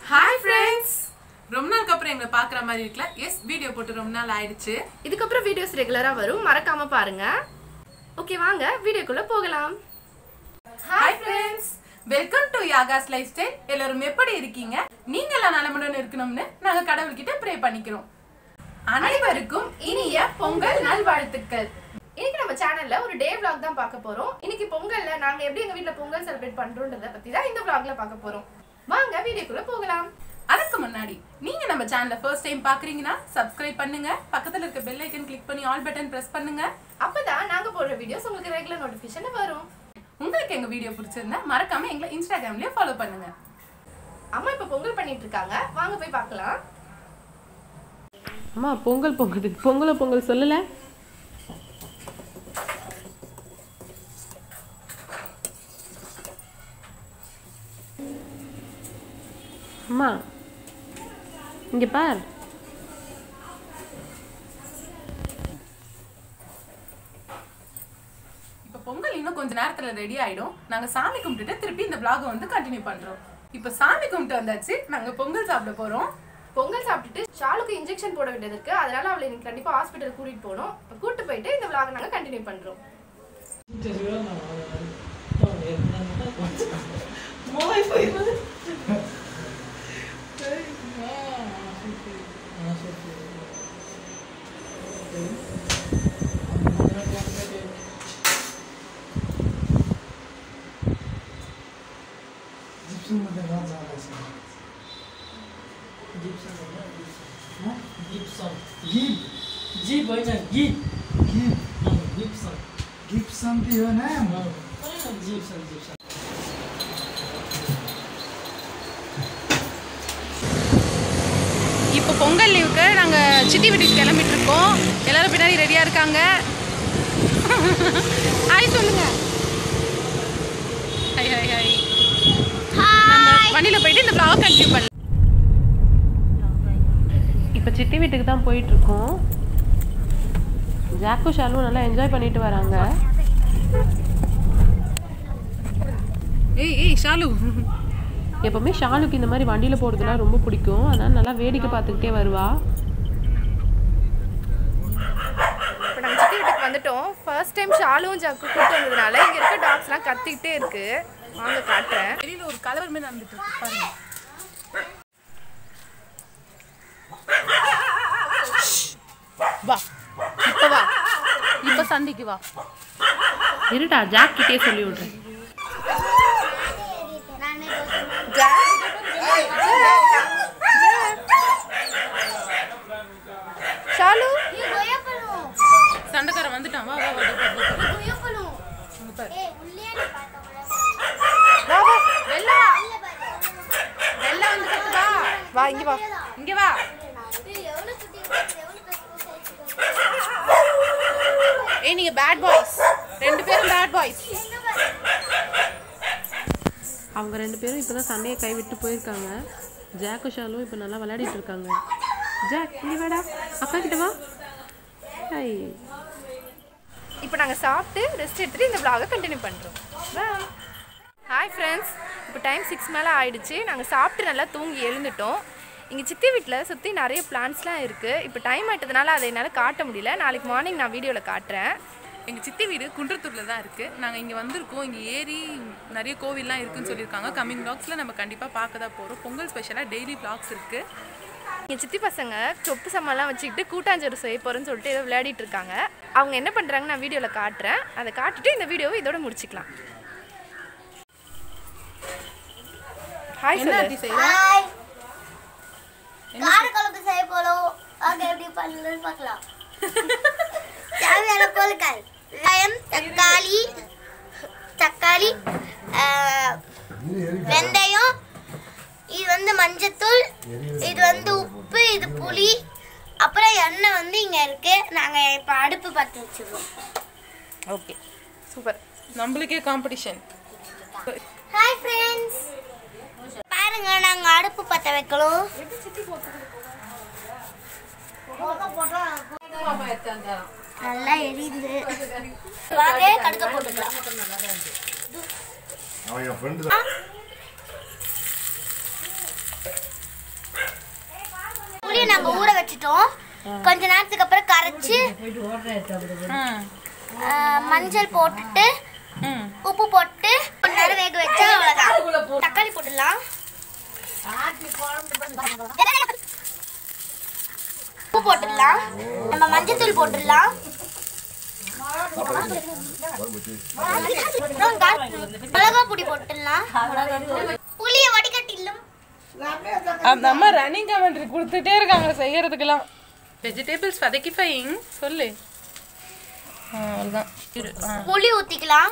Hi friends ரொம்ப நாளுக்கு அப்புறம் எங்களை பார்க்குற மாதிரி இருக்குல்ல எஸ் வீடியோ போட்டு ரொம்ப நாள் ஆயிடுச்சு இதுக்கப்புறம் வீடியோஸ் ரெகுலரா வரும் மறக்காம பாருங்க ஓகே வாங்க வீடியோக்குள்ள போகலாம் ஹாய் ஃப்ரெண்ட்ஸ் வெல்கம் டு யாகாஸ் லைஃப் ஸ்டைல் எல்லாரும் எப்படி இருக்கீங்க நீங்க எல்லாம் நலமுடன் இருக்கணும்னு நாங்க கடவுள்கிட்ட ப்ரே பண்ணிக்கிறோம் அனைவருக்கும் இனிய பொங்கல் நல்வாழ்த்துக்கள் இன்னைக்கு நம்ம சேனல்ல ஒரு டே vlog தான் பார்க்க போறோம் இன்னைக்கு பொங்கல்ல நாங்க எப்படி எங்க வீட்ல பொங்கல் செலிப்ரேட் பண்றோம்ன்றத பத்தி தான் இந்த vlogல பார்க்க போறோம் வாங்க வீடியோக்குள்ள போகலாம் அதுக்கு முன்னாடி நீங்க நம்ம சேனலை ஃபர்ஸ்ட் டைம் பாக்குறீங்கன்னா சப்ஸ்கிரைப் பண்ணுங்க பக்கத்துல இருக்க பெல் ஐக்கன் கிளிக் பண்ணி ஆல் பட்டன் பிரஸ் பண்ணுங்க அப்பதான் நாங்க போடுற வீடியோஸ் உங்களுக்கு ரெகுலர் நோட்டிபிகேஷன் வரும் உங்களுக்கு எங்க வீடியோ பிடிச்சிருந்தா மறக்காம எங்களை இன்ஸ்டாகிராம்லயே ஃபாலோ பண்ணுங்க அம்மா இப்ப பொங்கல் பண்ணிட்டு இருக்காங்க வாங்க போய் பார்க்கலாம் அம்மா பொங்கல் பொங்குது பொங்கல பொங்கல் சொல்லல அம்மா இங்க பார் இப்போ பொங்கல் இன்னும் கொஞ்ச நேரத்துல ரெடி ஆயிடும் நாங்க சாமி கும்பிட்டுட்டு திருப்பி இந்த vlog வந்து கண்டினியூ பண்றோம் இப்போ சாமி கும்பிட்டு வந்தாச்சு நாங்க பொங்கல் சாப்பிட போறோம் பொங்கல் சாப்பிட்டுட்டு ஷாலுக்கு இன்ஜெக்ஷன் போட வேண்டியது இருக்கு அதனால அவளை இன்னைக்கு கண்டிப்பா ஹாஸ்பிட்டல் கூட்டிட்டு போகணும் இப்ப கூட்டு போயிட்டு இந்த vlog நாங்க கண்டினியூ பண்றோம் जीप होइन गीत गिप्सन गिप्सन ती हो नाम जिप्सन जिप्सन இப்போ பொங்கல் லீவுக்கு நாங்க சித்தி வீட்டுக்கு கிளம்பிட்டு இருக்கோம் எல்லாரும் பின்னாடி ரெடியா இருக்காங்க ஹாய் சொல்லுங்க ஹாய் ஹாய் ஹாய் நம்ம வண்டியில போயிட்டு இந்த vlog கண்டினியூ பண்ணலாம் இப்போ சித்தி வீட்டுக்கு தான் போயிட்டு இருக்கோம் ஜாக்கு ஷாலும் நல்லா என்ஜாய் பண்ணிட்டு வராங்க ஏய் ஏய் ஷாலு எப்பவுமே ஷாலுக்கு இந்த மாதிரி வண்டியில போறதுலாம் ரொம்ப பிடிக்கும் அதனால நல்லா வேடிக்கை பார்த்துக்கிட்டே வருவா இப்போ நாங்கள் சித்தி வீட்டுக்கு வந்துட்டோம் ஃபர்ஸ்ட் டைம் ஷாலும் ஜாக்கு கூட்டு வந்ததுனால இங்கே இருக்க டாக்ஸ்லாம் கத்திக்கிட்டே இருக்கு வாங்க காட்டுறேன் வெளியில ஒரு கலவர் மாதிரி நடந்துட்டு இருக்கு பாருங்க வா இப்ப வா இப்ப சண்டைக்கு வா இருடா ஜாக் கிட்டே சொல்லி விடுறேன் ஷாலு சண்டைக்காரன் வந்துட்டான் வா வா வா இதோ பாரு, இதோ பாரு. வா வா வெளில வா வெளில வந்து கத்து வா வா இங்க வா இங்க வா ஏய் நீங்க பேட் பாய்ஸ் ரெண்டு பேரும் பேட் பாய்ஸ் அவங்க ரெண்டு பேரும் இப்பதான் சண்டையை கைவிட்டு போயிருக்காங்க ஜாக்கு ஷாலும் இப்போ நல்லா விளையாடிட்டு இருக்காங்க ஜாக் இங்க வாடா அக்கா கிட்ட வா ஹாய் இப்போ நாங்கள் சாப்பிட்டு ரெஸ்ட் எடுத்துட்டு இந்த vlog கண்டினியூ பண்ணுறோம் ஹாய் ஃப்ரெண்ட்ஸ் இப்போ டைம் சிக்ஸ் மேலே ஆயிடுச்சு நாங்கள் சாப்பிட்டு நல்லா தூங்கி எழுந்துட்டோம் இங்கே சித்தி வீட்டில் சுற்றி நிறைய பிளான்ஸ்லாம் இருக்குது இப்போ டைம் ஆயிட்டதுனால அதை என்னால் காட்ட முடியல நாளைக்கு மார்னிங் நான் வீடியோவில் காட்டுறேன் எங்க சித்தி வீடு குன்றத்தூர்ல தான் இருக்கு நாங்க இங்க வந்திருக்கோம் இங்க ஏரி நிறைய கோவில்லாம் இருக்குன்னு சொல்லியிருக்காங்க கம்மிங் vlogsல நம்ம கண்டிப்பா பார்க்க தான் போறோம் பொங்கல் ஸ்பெஷலா டெய்லி vlogs இருக்கு எங்கள் சித்தி பசங்க சொப்பு சம்மெல்லாம் வச்சுக்கிட்டு கூட்டாஞ்சோறு செய்ய போகிறேன்னு சொல்லிட்டு ஏதோ விளையாடிட்டு இருக்காங்க அவங்க என்ன பண்ணுறாங்க நான் வீடியோவில் காட்டுறேன் அதை காட்டிட்டு இந்த வீடியோவை இதோட முடிச்சுக்கலாம் ஹாய் என்ன சொல்லு அப்படி செய்யற ஹாய் காரக்குழம்பு செய்ய போறோம் வாங்க எப்படி பண்ணலாம்னு பார்க்கலாம் தேவையான பொருட்கள் வெங்காயம் தக்காளி தக்காளி ஆஹ், வெந்தயம் இது வந்து மஞ்சத்தூள் இது வந்து உப்பு இது புளி அப்புறம் எண்ணெய் வந்து இங்க இருக்கு நாங்க இப்ப அடுப்பு பற்ற வச்சிருக்கோம் ஓகே சூப்பர் நம்மளுக்கே காம்படிஷன் ஹாய் ஃப்ரெண்ட்ஸ் பாருங்க நாங்க அடுப்பு பற்ற வைக்கணும் நல்லா எரியுது வாங்க கடுக்க போட்டுக்கலாம் அவன் என் ஃப்ரெண்டு தான் நாங்க ஊற வச்சுட்டோம் கொஞ்ச நேரத்துக்கு அப்புறம் கரைச்சு ம் ஆ, மஞ்சள் போட்டுட்டு ம் உப்பு போட்டு கொஞ்ச நேரம் வேக வச்சா அவ்வளவுதான் தக்காளி போட்டுடலாம் உப்பு போட்டுடலாம் நம்ம மஞ்சள் தூள் போட்டுடலாம் அப்புறம் கா- மிளகா பொடி போட்டுடலாம் புளிய வடிகட்டிடலாம் அந்த அம்மா ரன்னிங் கமெண்ட்ரி கொடுத்துட்டே இருக்காங்க செய்யறதுக்கெல்லாம் வெஜிடபிள்ஸ் வதக்கி ஃபைங் சொல்லு ஆ, அவ்வளவுதான் இரு. ஆ. புளி ஊத்திக்கலாம்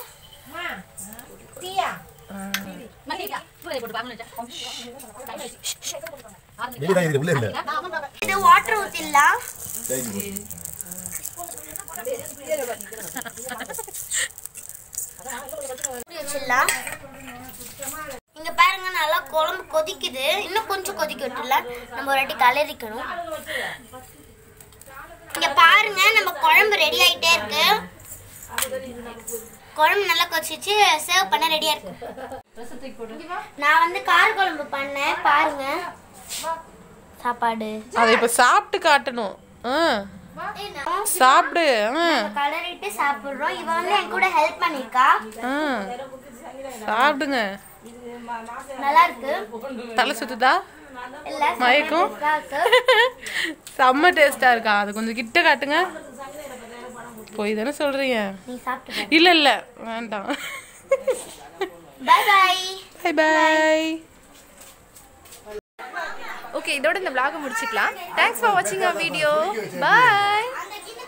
வெளியே இருக்கு உள்ள இல்ல இது வாட்டர் ஊத்திடலாம் மூடி வச்சிடலாம் இங்க பாருங்க நல்லா குழம்பு கொதிக்குது இன்னும் கொஞ்சம் கொதிக்க விட்டுலாம் நம்ம ஒரு வாட்டி கலரிக்கணும் இங்க பாருங்க நம்ம குழம்பு ரெடி ஆயிட்டே இருக்கு குழம்பு நல்லா கொதிச்சு சர்வ் பண்ண ரெடியா இருக்கு நான் வந்து கார குழம்பு பண்ணேன் பாருங்க சாப்பாடு அதை இப்ப சாப்பிட்டு காட்டணும் ஆ. சாப்பிடு ஆ. கலரிட்டு சாப்பிடுறோம் இவ வந்து என் கூட ஹெல்ப் பண்ணிருக்கா ஆ. சாப்பிடுங்க நல்லா இருக்கு தலை சுத்துதா இல்ல மயக்கம் நல்லா இருக்கு செம்ம டேஸ்டா இருக்கா அது கொஞ்சம் கிட்ட காட்டுங்க போய் தானே சொல்றீங்க நீ சாப்பிட்டு இல்ல இல்ல வேண்டாம் bye bye bye bye okay இதோட இந்த vlog முடிச்சுக்கலாம் தேங்க்ஸ் ஃபார் வாட்சிங் அவர் வீடியோ பாய் அந்த கிண்ண